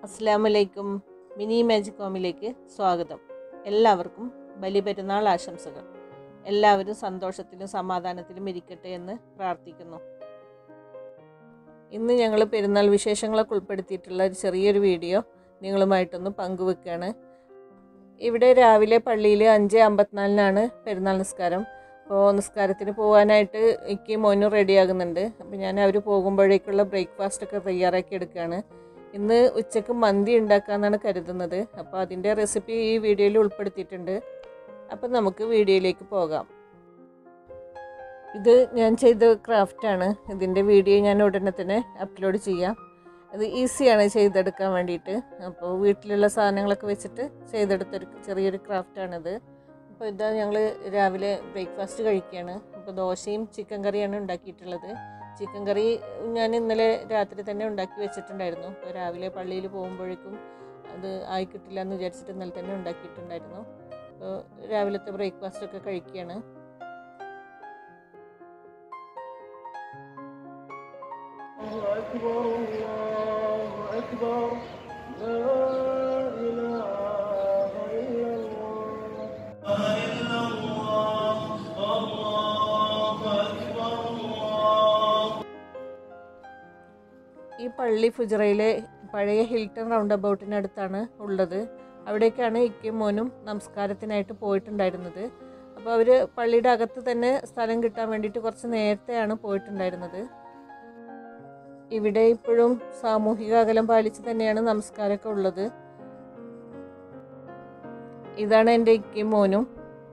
അസ്സാമലൈക്കും mini magic ഹോമിലേക്ക് സ്വാഗതം എല്ലാവർക്കും ബലിപെരുന്നാൾ ആശംസകൾ എല്ലാവരും സന്തോഷത്തിലും സമാധാനത്തിലും ഇരിക്കട്ടെ എന്ന് പ്രാർത്ഥിക്കുന്നു ഇന്ന് ഞങ്ങൾ പെരുന്നാൾ വിശേഷങ്ങളൊക്കെ ഉൾപ്പെടുത്തിയിട്ടുള്ള ഒരു ചെറിയൊരു വീഡിയോ നിങ്ങളുമായിട്ടൊന്ന് പങ്കുവെക്കുകയാണ് ഇവിടെ രാവിലെ പള്ളിയിൽ അഞ്ച് അമ്പത്തിനാലിനാണ് പെരുന്നാൾ നിസ്കാരം അപ്പോൾ നിസ്കാരത്തിന് പോകാനായിട്ട് എനിക്ക് മോനും റെഡിയാകുന്നുണ്ട് അപ്പോൾ ഞാൻ അവർ പോകുമ്പോഴേക്കുള്ള ബ്രേക്ക്ഫാസ്റ്റ് ഒക്കെ തയ്യാറാക്കി എടുക്കുകയാണ് ഇന്ന് ഉച്ചക്ക് മന്തി ഉണ്ടാക്കാമെന്നാണ് കരുതുന്നത് അപ്പോൾ അതിൻ്റെ റെസിപ്പി ഈ വീഡിയോയിൽ ഉൾപ്പെടുത്തിയിട്ടുണ്ട് അപ്പം നമുക്ക് വീഡിയോയിലേക്ക് പോകാം ഇത് ഞാൻ ചെയ്ത ക്രാഫ്റ്റാണ് ഇതിൻ്റെ വീഡിയോ ഞാൻ ഉടനെ തന്നെ അപ്ലോഡ് ചെയ്യാം അത് ഈസിയാണ് ചെയ്തെടുക്കാൻ വേണ്ടിയിട്ട് അപ്പോൾ വീട്ടിലുള്ള സാധനങ്ങളൊക്കെ വെച്ചിട്ട് ചെയ്തെടുത്തൊരു ചെറിയൊരു ക്രാഫ്റ്റാണിത് അപ്പോൾ ഇതാ ഞങ്ങൾ രാവിലെ ബ്രേക്ക്ഫാസ്റ്റ് കഴിക്കുകയാണ് അപ്പോൾ ദോശയും ചിക്കൻ കറിയാണ് ഉണ്ടാക്കിയിട്ടുള്ളത് ചിക്കൻ കറി ഞാൻ ഇന്നലെ രാത്രി തന്നെ ഉണ്ടാക്കി വെച്ചിട്ടുണ്ടായിരുന്നു അപ്പോൾ രാവിലെ പള്ളിയിൽ പോകുമ്പോഴേക്കും അത് ആയി കിട്ടില്ല എന്ന് വിചാരിച്ചിട്ട് ഇന്നലെ തന്നെ ഉണ്ടാക്കിയിട്ടുണ്ടായിരുന്നു അപ്പോൾ രാവിലത്തെ ബ്രേക്ക്ഫാസ്റ്റ് ഒക്കെ കഴിക്കുകയാണ് الله أكبر الله أكبر لا إله إلا الله إلا الله الله أكبر الله ഈ പള്ളി ഫുജറയിലെ പഴയ ഹിൽട്ടൺ റൗണ്ട് അബൌട്ടിനടുത്താണ് ഉള്ളത് അവിടേക്കാണ് ഇക്കയും മോനും നമസ്കാരത്തിനായിട്ട് പോയിട്ടുണ്ടായിരുന്നത് അപ്പോൾ അവർ പള്ളിയുടെ അകത്ത് തന്നെ സ്ഥലം കിട്ടാൻ വേണ്ടിയിട്ട് കുറച്ച് നേരത്തെയാണ് പോയിട്ടുണ്ടായിരുന്നത് ഇവിടെ ഇപ്പോഴും സാമൂഹിക അകലം പാലിച്ച് തന്നെയാണ് നമസ്കാരമൊക്കെ ഉള്ളത് ഇതാണ് എൻ്റെ ഇക്കയും മോനും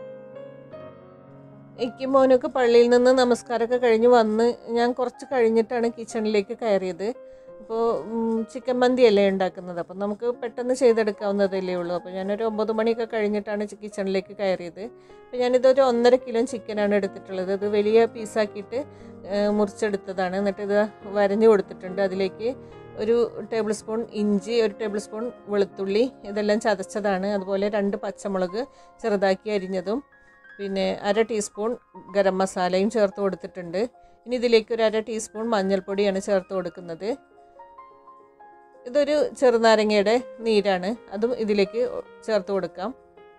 ഇക്കും മോനൊക്കെ പള്ളിയിൽ നിന്ന് നമസ്കാരമൊക്കെ കഴിഞ്ഞ് വന്ന് ഞാൻ കുറച്ച് കഴിഞ്ഞിട്ടാണ് കിച്ചണിലേക്ക് കയറിയത് അപ്പോൾ ചിക്കൻ മന്തി അല്ലേ ഉണ്ടാക്കുന്നത് അപ്പം നമുക്ക് പെട്ടെന്ന് ചെയ്തെടുക്കാവുന്നതല്ലേ ഉള്ളൂ അപ്പോൾ ഞാനൊരു ഒമ്പത് മണിയൊക്കെ കഴിഞ്ഞിട്ടാണ് ചി- കിച്ചണിലേക്ക് കയറിയത് അപ്പോൾ ഞാനിതൊരു ഒന്നര കിലോ ചിക്കനാണ് എടുത്തിട്ടുള്ളത് ഇത് വലിയ പീസാക്കിയിട്ട് ഏഹ്, മുറിച്ചെടുത്തതാണ് എന്നിട്ട് ഇത് വരഞ്ഞു കൊടുത്തിട്ടുണ്ട് അതിലേക്ക് ഒരു ടേബിൾ സ്പൂൺ ഇഞ്ചി ഒരു ടേബിൾ സ്പൂൺ വെളുത്തുള്ളി ഇതെല്ലാം ചതച്ചതാണ് അതുപോലെ രണ്ട് പച്ചമുളക് ചെറുതാക്കി അരിഞ്ഞതും പിന്നെ അര ടീസ്പൂൺ ഗരം മസാലയും ചേർത്ത് കൊടുത്തിട്ടുണ്ട് ഇനി ഇതിലേക്ക് ഒരു അര ടീസ്പൂൺ മഞ്ഞൾപ്പൊടിയാണ് ചേർത്ത് കൊടുക്കുന്നത് ഇതൊരു ചെറുനാരങ്ങയുടെ നീരാണ് അതും ഇതിലേക്ക് ചേർത്ത് കൊടുക്കാം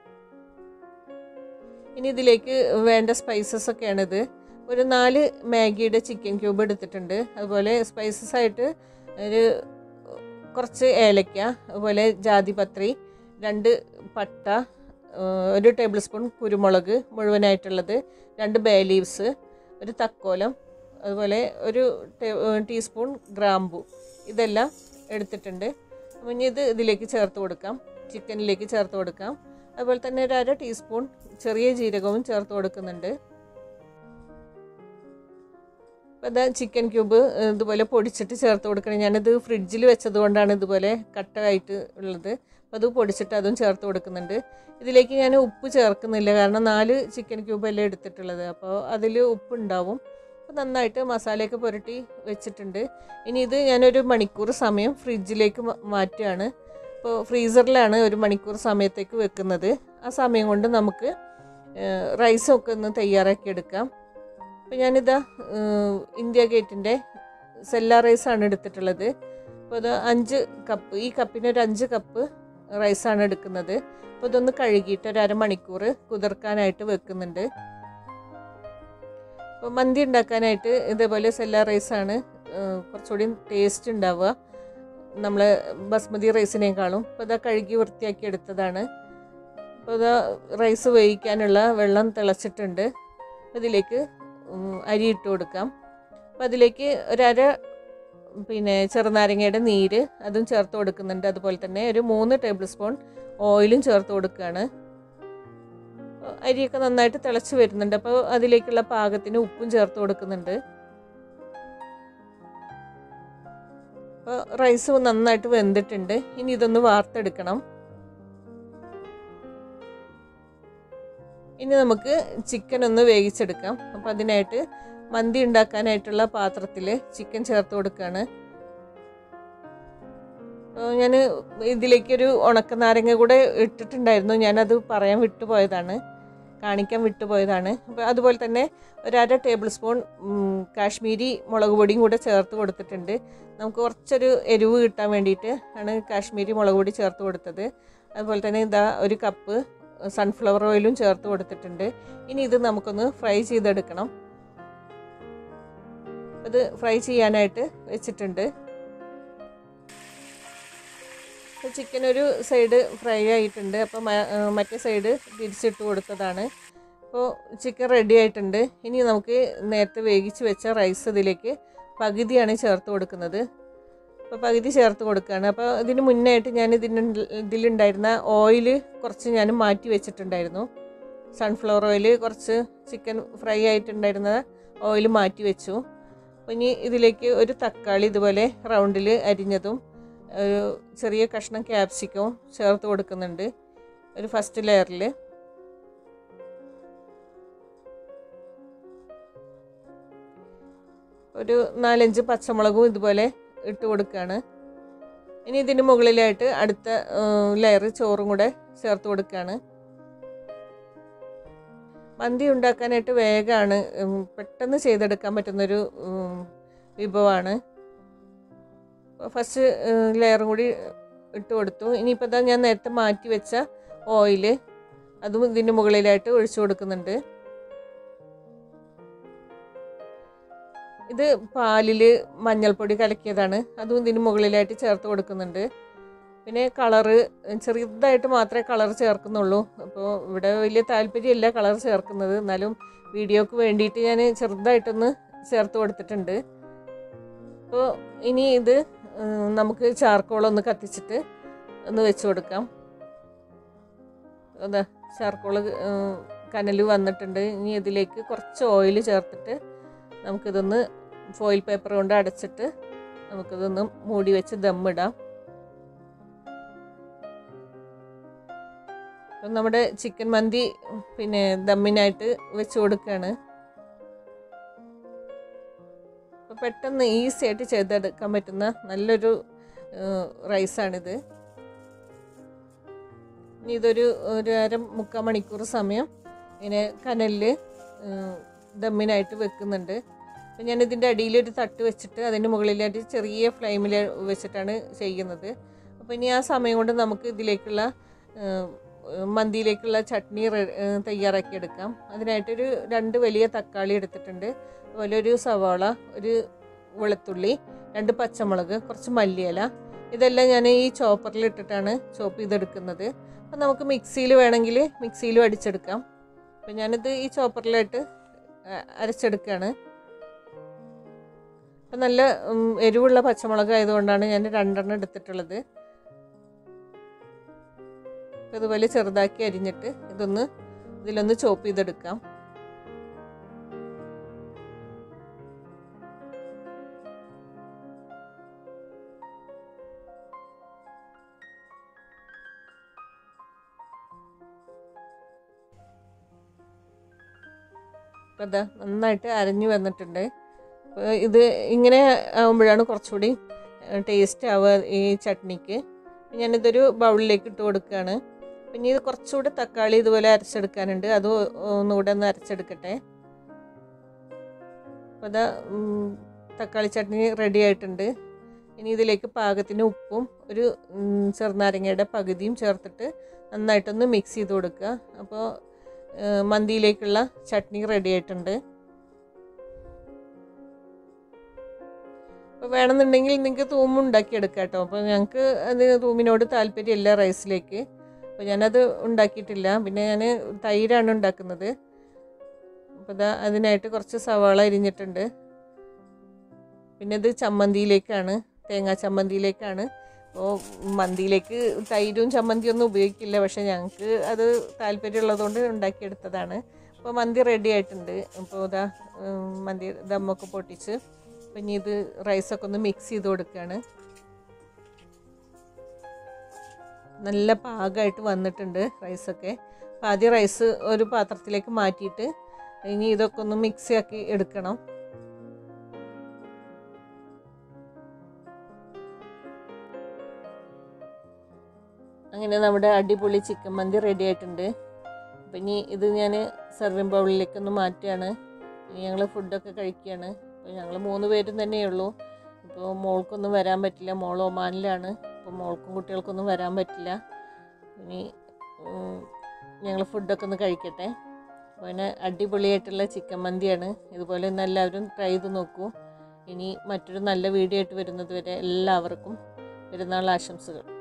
ഇനി ഇതിലേക്ക് വേണ്ട സ്പൈസസ് ഒക്കെയാണിത് ഒരു നാല് മാഗിയുടെ ചിക്കൻ ക്യൂബ് എടുത്തിട്ടുണ്ട് അതുപോലെ സ്പൈസസ് ആയിട്ട് ഒരു കുറച്ച് ഏലക്ക അതുപോലെ ജാതിപത്രി രണ്ട് പട്ട ഏഹ് ഒരു ടേബിൾ സ്പൂൺ കുരുമുളക് മുഴുവനായിട്ടുള്ളത് രണ്ട് ബേ ലീവ്സ് ഒരു തക്കോലം അതുപോലെ ഒരു ടേ- ഏഹ് ടീസ്പൂൺ ഗ്രാമ്പു ഇതെല്ലാം എടുത്തിട്ടുണ്ട് അപ്പോൾ ഇനി ഇത് ഇതിലേക്ക് ചേർത്ത് കൊടുക്കാം ചിക്കനിലേക്ക് ചേർത്ത് കൊടുക്കാം അതുപോലെ തന്നെ ഒരു അര ടീസ്പൂൺ ചെറിയ ജീരകവും ചേർത്ത് കൊടുക്കുന്നുണ്ട് അപ്പോൾ ഇതാ ചിക്കൻ ക്യൂബ് ഏഹ് ഇതുപോലെ പൊടിച്ചിട്ട് ചേർത്ത് കൊടുക്കണം ഞാനിത് ഫ്രിഡ്ജിൽ വെച്ചത് കൊണ്ടാണ് ഇതുപോലെ കട്ടയായിട്ട് ഉള്ളത് അപ്പോൾ അത് പൊടിച്ചിട്ട് അതും ചേർത്ത് കൊടുക്കുന്നുണ്ട് ഇതിലേക്ക് ഞാൻ ഉപ്പ് ചേർക്കുന്നില്ല കാരണം നാല് ചിക്കൻ ക്യൂബ് അല്ലേ എടുത്തിട്ടുള്ളത് അപ്പോൾ അതിൽ ഉപ്പ് ഉണ്ടാവും അപ്പോൾ നന്നായിട്ട് മസാലയൊക്കെ പുരട്ടി വെച്ചിട്ടുണ്ട് ഇനി ഇത് ഞാനൊരു മണിക്കൂർ സമയം ഫ്രിഡ്ജിലേക്ക് മ- മാറ്റുകയാണ് അപ്പോൾ ഫ്രീസറിലാണ് ഒരു മണിക്കൂർ സമയത്തേക്ക് വെക്കുന്നത് ആ സമയം കൊണ്ട് നമുക്ക് ഏഹ്, റൈസൊക്കെ ഒന്ന് തയ്യാറാക്കി എടുക്കാം അപ്പോൾ ഞാനിതാ ഏഹ്, ഇന്ത്യ ഗേറ്റിൻ്റെ സെല്ല റൈസാണ് എടുത്തിട്ടുള്ളത് അപ്പോൾ അത് അഞ്ച് കപ്പ് ഈ കപ്പിന് ഒരു അഞ്ച് കപ്പ് റൈസാണ് എടുക്കുന്നത് അപ്പോൾ ഇതൊന്ന് കഴുകിയിട്ട് ഒരു അരമണിക്കൂർ കുതിർക്കാനായിട്ട് വെക്കുന്നുണ്ട് അപ്പോൾ മന്തി ഉണ്ടാക്കാനായിട്ട് ഇതേപോലെ സെല്ല റൈസാണ് കുറച്ചുകൂടി ടേസ്റ്റ് ഉണ്ടാവുക നമ്മൾ ബസ്മതി റൈസിനേക്കാളും അപ്പോൾ ഇതാ കഴുകി വൃത്തിയാക്കി എടുത്തതാണ് അപ്പോൾ ഇതാ റൈസ് വേവിക്കാനുള്ള വെള്ളം തിളച്ചിട്ടുണ്ട് ഇതിലേക്ക് ഉം, അരി ഇട്ട് കൊടുക്കാം അപ്പോൾ അതിലേക്ക് ഒരര പിന്നെ ചെറുനാരങ്ങയുടെ നീര് അതും ചേർത്ത് കൊടുക്കുന്നുണ്ട് അതുപോലെ തന്നെ ഒരു മൂന്ന് ടേബിൾ സ്പൂൺ ഓയിലും ചേർത്ത് കൊടുക്കുകയാണ് അപ്പോൾ അരിയൊക്കെ നന്നായിട്ട് തിളച്ച് വരുന്നുണ്ട് അപ്പോൾ അതിലേക്കുള്ള പാകത്തിന് ഉപ്പും ചേർത്ത് കൊടുക്കുന്നുണ്ട് അപ്പോൾ റൈസ് നന്നായിട്ട് വെന്തിട്ടുണ്ട് ഇനി ഇതൊന്ന് വാർത്തെടുക്കണം ഇനി നമുക്ക് ചിക്കൻ ഒന്ന് വേവിച്ചെടുക്കാം അപ്പോൾ അതിനായിട്ട് മന്തി ഉണ്ടാക്കാനായിട്ടുള്ള പാത്രത്തിൽ ചിക്കൻ ചേർത്ത് കൊടുക്കുകയാണ് അപ്പോൾ ഞാൻ ഇതിലേക്കൊരു ഉണക്ക നാരങ്ങ കൂടെ ഇട്ടിട്ടുണ്ടായിരുന്നു ഞാനത് പറയാൻ വിട്ടുപോയതാണ് കാണിക്കാൻ വിട്ടുപോയതാണ് അപ്പോൾ അതുപോലെ തന്നെ ഒരു അര ടേബിൾ സ്പൂൺ ഉം, കാശ്മീരി മുളക് പൊടിയും കൂടെ ചേർത്ത് കൊടുത്തിട്ടുണ്ട് നമുക്ക് കുറച്ചൊരു എരിവ് കിട്ടാൻ വേണ്ടിയിട്ട് ആണ് കാശ്മീരി മുളക് പൊടി ചേർത്ത് കൊടുത്തത് അതുപോലെ തന്നെ ഇതാ ഒരു കപ്പ് സൺഫ്ലവർ ഓയിലും ചേർത്ത് കൊടുത്തിട്ടുണ്ട് ഇനി ഇത് നമുക്കൊന്ന് ഫ്രൈ ചെയ്തെടുക്കണം ഇത് ഫ്രൈ ചെയ്യാനായിട്ട് വെച്ചിട്ടുണ്ട് ചിക്കൻ ഒരു സൈഡ് ഫ്രൈ ആയിട്ടുണ്ട് അപ്പോൾ മറ്റേ സൈഡ് തിരിച്ചിട്ട് കൊടുത്തതാണ് അപ്പോൾ ചിക്കൻ റെഡി ആയിട്ടുണ്ട് ഇനി നമുക്ക് നേരത്തെ വേവിച്ച് വെച്ച റൈസ് ഇതിലേക്ക് പകുതിയാണ് ചേർത്ത് കൊടുക്കുന്നത് അപ്പോൾ പകുതി ചേർത്ത് കൊടുക്കുകയാണ് അപ്പോൾ ഇതിന് മുന്നായിട്ട് ഞാൻ ഇതിന് ഇതിലുണ്ടായിരുന്ന ഓയിൽ കുറച്ച് ഞാൻ മാറ്റി വെച്ചിട്ടുണ്ടായിരുന്നു സൺഫ്ലവർ ഓയിൽ കുറച്ച് ചിക്കൻ ഫ്രൈ ആയിട്ടുണ്ടായിരുന്ന ഓയിൽ മാറ്റി വെച്ചു അപ്പോൾ ഇനി ഇതിലേക്ക് ഒരു തക്കാളി ഇതുപോലെ റൗണ്ടിൽ അരിഞ്ഞതും ഒരു ചെറിയ കഷ്ണം ക്യാപ്സിക്കവും ചേർത്ത് കൊടുക്കുന്നുണ്ട് ഒരു ഫസ്റ്റ് ലെയറിൽ ഒരു നാലഞ്ച് പച്ചമുളകും ഇതുപോലെ ഇട്ട് കൊടുക്കുകയാണ് ഇനി ഇതിന് മുകളിലായിട്ട് അടുത്ത ലെയർ ചോറും കൂടെ ചേർത്ത് കൊടുക്കുകയാണ് മന്തി ഉണ്ടാക്കാനായിട്ട് വേഗമാണ് ഉം, പെട്ടെന്ന് ചെയ്തെടുക്കാൻ പറ്റുന്നൊരു ഉം, വിഭവമാണ് ഫസ്റ്റ് ലെയറും കൂടി ഇട്ട് കൊടുത്തു ഇനിയിപ്പോൾ ഇതാ ഞാൻ നേരത്തെ മാറ്റി വെച്ച ഓയിൽ അതും ഇതിൻ്റെ മുകളിലായിട്ട് ഒഴിച്ചു കൊടുക്കുന്നുണ്ട് ഇത് പാലിൽ മഞ്ഞൾപ്പൊടി കലക്കിയതാണ് അതും ഇതിന് മുകളിലായിട്ട് ചേർത്ത് കൊടുക്കുന്നുണ്ട് പിന്നെ കളറ് ചെറുതായിട്ട് മാത്രമേ കളർ ചേർക്കുന്നുള്ളൂ അപ്പോൾ ഇവിടെ വലിയ താല്പര്യമില്ല കളർ ചേർക്കുന്നത് എന്നാലും വീഡിയോക്ക് വേണ്ടിയിട്ട് ഞാൻ ചെറുതായിട്ടൊന്ന് ചേർത്ത് കൊടുത്തിട്ടുണ്ട് അപ്പോൾ ഇനി ഇത് ഉം, നമുക്ക് ചാർക്കോളൊന്ന് കത്തിച്ചിട്ട് ഒന്ന് വെച്ച് കൊടുക്കാം അതാ ചാർക്കോള് കനൽ വന്നിട്ടുണ്ട് ഇനി ഇതിലേക്ക് കുറച്ച് ഓയിൽ ചേർത്തിട്ട് നമുക്കിതൊന്ന് ഫോയിൽ പേപ്പർ കൊണ്ട് അടച്ചിട്ട് നമുക്കിതൊന്ന് മൂടി വെച്ച് ദമ്മിടാം അപ്പം നമ്മുടെ ചിക്കൻ മന്തി പിന്നെ ദമ്മിനായിട്ട് വെച്ച് കൊടുക്കുകയാണ് അപ്പോൾ പെട്ടെന്ന് ഈസി ആയിട്ട് ചെയ്തെടുക്കാൻ പറ്റുന്ന നല്ലൊരു റൈസാണിത് ഇനി ഇതൊരു ഒരു അര മുക്കാൽ മണിക്കൂർ സമയം ഇങ്ങനെ കനലിൽ ദമ്മിനായിട്ട് വെക്കുന്നുണ്ട് അപ്പം ഞാൻ ഇതിൻ്റെ അടിയിൽ ഒരു തട്ട് വെച്ചിട്ട് അതിൻ്റെ മുകളിലായിട്ട് ചെറിയ ഫ്ലെയിമിൽ വെച്ചിട്ടാണ് ചെയ്യുന്നത് അപ്പോൾ ഇനി ആ സമയം കൊണ്ട് നമുക്ക് ഇതിലേക്കുള്ള ഏഹ്, മന്തിയിലേക്കുള്ള ചട്നി റെ- ഏഹ്, തയ്യാറാക്കി എടുക്കാം അതിനായിട്ടൊരു രണ്ട് വലിയ തക്കാളി എടുത്തിട്ടുണ്ട് അതുപോലെ ഒരു സവാള ഒരു വെളുത്തുള്ളി രണ്ട് പച്ചമുളക് കുറച്ച് മല്ലിയില ഇതെല്ലാം ഞാൻ ഈ ചോപ്പറിൽ ഇട്ടിട്ടാണ് ചോപ്പ് ചെയ്തെടുക്കുന്നത് അപ്പം നമുക്ക് മിക്സിയിൽ വേണമെങ്കിൽ മിക്സിയിലും അടിച്ചെടുക്കാം അപ്പം ഞാനിത് ഈ ചോപ്പറിലായിട്ട് അ- അരച്ചെടുക്കുകയാണ് അപ്പം നല്ല ഉം, എരിവുള്ള പച്ചമുളക് ആയതുകൊണ്ടാണ് ഞാൻ രണ്ടെണ്ണം എടുത്തിട്ടുള്ളത് അപ്പം ഇതുപോലെ ചെറുതാക്കി അരിഞ്ഞിട്ട് ഇതൊന്ന് ഇതിലൊന്ന് ചോപ്പ് ചെയ്തെടുക്കാം അപ്പം ഇതാ നന്നായിട്ട് അരഞ്ഞു വന്നിട്ടുണ്ട് അപ്പോൾ ഇത് ഇങ്ങനെ ആകുമ്പോഴാണ് കുറച്ചുകൂടി ടേസ്റ്റ് ആവുക ഈ ചട്നിക്ക് ഞാനിതൊരു ബൗളിലേക്ക് ഇട്ട് കൊടുക്കുകയാണ് പിന്നെ ഇത് കുറച്ചുകൂടി തക്കാളി ഇതുപോലെ അരച്ചെടുക്കാനുണ്ട് അത് ഒന്നുകൂടെ ഒന്ന് അരച്ചെടുക്കട്ടെ അപ്പോൾ അതാ ഉം, തക്കാളി ചട്നി റെഡി ആയിട്ടുണ്ട് ഇനി ഇതിലേക്ക് പാകത്തിന് ഉപ്പും ഒരു ഉം, ചെറുനാരങ്ങയുടെ പകുതിയും ചേർത്തിട്ട് നന്നായിട്ടൊന്ന് മിക്സ് ചെയ്ത് കൊടുക്കുക അപ്പോൾ ഏഹ്, മന്തിയിലേക്കുള്ള ചട്നി റെഡി ആയിട്ടുണ്ട് അപ്പോൾ വേണമെന്നുണ്ടെങ്കിൽ നിങ്ങൾക്ക് തൂമ്പ് ഉണ്ടാക്കിയെടുക്കാം കേട്ടോ അപ്പോൾ ഞങ്ങൾക്ക് അത് തൂമിനോട് താല്പര്യമില്ല റൈസിലേക്ക് അപ്പോൾ ഞാനത് ഉണ്ടാക്കിയിട്ടില്ല പിന്നെ ഞാൻ തൈരാണ് ഉണ്ടാക്കുന്നത് അപ്പോൾ ഇതാ അതിനായിട്ട് കുറച്ച് സവാള അരിഞ്ഞിട്ടുണ്ട് പിന്നെ ഇത് ചമ്മന്തിയിലേക്കാണ് തേങ്ങാ ചമ്മന്തിയിലേക്കാണ് അപ്പോൾ മന്തിയിലേക്ക് തൈരും ചമ്മന്തിയും ഒന്നും ഉപയോഗിക്കില്ല പക്ഷേ ഞങ്ങൾക്ക് അത് താല്പര്യമുള്ളതുകൊണ്ട് ഉണ്ടാക്കിയെടുത്തതാണ് അപ്പോൾ മന്തി റെഡി ആയിട്ടുണ്ട് അപ്പോൾ ഇതാ ഉം, മന്തി ദമ്മൊക്കെ പൊട്ടിച്ച് അപ്പം ഇനി ഇത് റൈസൊക്കെ ഒന്ന് മിക്സ് ചെയ്ത് കൊടുക്കുകയാണ് നല്ല പാകമായിട്ട് വന്നിട്ടുണ്ട് റൈസൊക്കെ അപ്പം ആദ്യം റൈസ് ഒരു പാത്രത്തിലേക്ക് മാറ്റിയിട്ട് ഇനി ഇതൊക്കെ ഒന്ന് മിക്സ് ആക്കി എടുക്കണം അങ്ങനെ നമ്മുടെ അടിപൊളി ചിക്കൻ മന്തി റെഡി ആയിട്ടുണ്ട് അപ്പം ഇനി ഇത് ഞാൻ സെർവിങ് ബൗളിലേക്കൊന്ന് മാറ്റുകയാണ് ഇനി ഞങ്ങൾ ഫുഡൊക്കെ കഴിക്കുകയാണ് അപ്പോൾ ഞങ്ങൾ മൂന്ന് പേരും തന്നെയുള്ളൂ ഇപ്പോൾ മോൾക്കൊന്നും വരാൻ പറ്റില്ല മോൾ ഒമാനിലാണ് അപ്പോൾ മോൾക്കും കുട്ടികൾക്കൊന്നും വരാൻ പറ്റില്ല ഇനി ഞങ്ങൾ ഫുഡൊക്കെ ഒന്ന് കഴിക്കട്ടെ അപ്പോൾ പിന്നെ അടിപൊളിയായിട്ടുള്ള ചിക്കൻ മന്തിയാണ് ഇതുപോലെ ഒന്ന് എല്ലാവരും ട്രൈ ചെയ്ത് നോക്കൂ ഇനി മറ്റൊരു നല്ല വീഡിയോ ആയിട്ട് വരുന്നത് വരെ എല്ലാവർക്കും പെരുന്നാൾ ആശംസകൾ